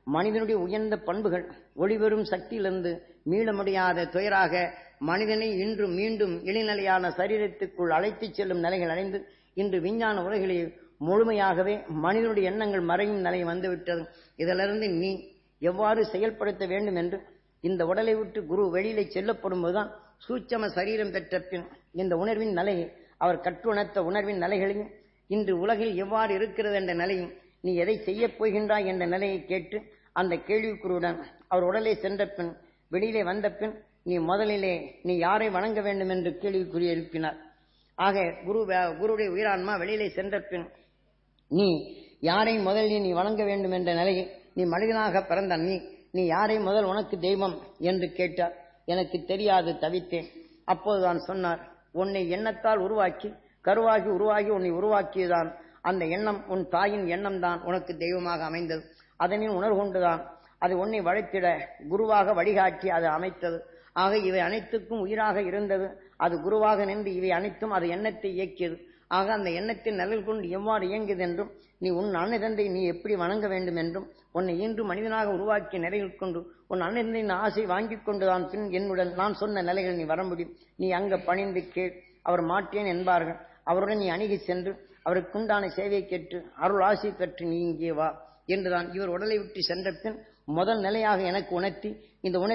மனிதனுடைய உயர்ந்த பண்புகள் ஒளிவரும் சக்தியிலிருந்து மீள முடியாத துயராக மனிதனை இன்று மீண்டும் இளைநிலையான சரீரத்துக்குள் அழைத்துச் செல்லும் நிலைகள் அடைந்து இன்று விஞ்ஞான உலகிலே முழுமையாகவே மனிதனுடைய எண்ணங்கள் மறையும் நிலை வந்துவிட்டது இதிலிருந்து நீ எவ்வாறு செயல்படுத்த வேண்டும் என்று இந்த உடலை விட்டு குரு வெளியிலே செல்லப்படும் போதுதான் சூட்சம சரீரம் பெற்ற பின் இந்த உணர்வின் நிலையை அவர் கற்றுணர்த்த உணர்வின் நிலைகளையும் இன்று உலகில் எவ்வாறு இருக்கிறது என்ற நிலையும் நீ எதை செய்யப் போகின்றாய் என்ற நிலையை கேட்டு அந்த கேள்விக்குருவுடன் அவர் உடலை சென்ற பின் வெளியிலே வந்த பின் நீ முதலிலே நீ யாரை வணங்க வேண்டும் என்று கேள்விக்குறி எழுப்பினார் ஆக குரு குருடைய உயிரான்மா வெளியிலே சென்ற பின் நீ யாரை முதலில் நீ வணங்க வேண்டும் என்ற நிலையை நீ மனிதனாக பிறந்த நீ நீ யாரை முதல் உனக்கு தெய்வம் என்று கேட்டார் எனக்கு தெரியாது தவித்தேன் அப்போதுதான் சொன்னார் உன்னை எண்ணத்தால் உருவாக்கி கருவாகி உருவாகி உன்னை உருவாக்கியதான் அந்த எண்ணம் உன் தாயின் எண்ணம் தான் உனக்கு தெய்வமாக அமைந்தது அதனின் உணர்வு கொண்டுதான் அது உன்னை வளைத்திட குருவாக வழிகாட்டி அது அமைத்தது ஆக இவை அனைத்துக்கும் உயிராக இருந்தது அது குருவாக நின்று இவை அனைத்தும் அது எண்ணத்தை இயக்கியது ஆக அந்த எண்ணத்தின் நிழல் கொண்டு எவ்வாறு இயங்கியது என்றும் நீ உன் அண்ணதந்தை நீ எப்படி வணங்க வேண்டும் என்றும் உன்னை இன்று மனிதனாக உருவாக்கிய நிலையில் கொண்டு உன் அண்ணதந்தையின் ஆசை வாங்கிக் கொண்டுதான் பின் என்னுடன் நான் சொன்ன நிலைகள் நீ வர முடியும் நீ அங்க பணிந்து கேள் அவர் மாட்டேன் என்பார்கள் அவருடன் நீ அணுகி சென்று அவருக்குண்டான சேவையை கேட்டு அருள் ஆசை பெற்று நீ இங்கே வா என்றுதான் இவர் உடலை விட்டு சென்ற பின் முதல் நிலையாக எனக்கு உணர்த்தி இந்த உணர்ச்சி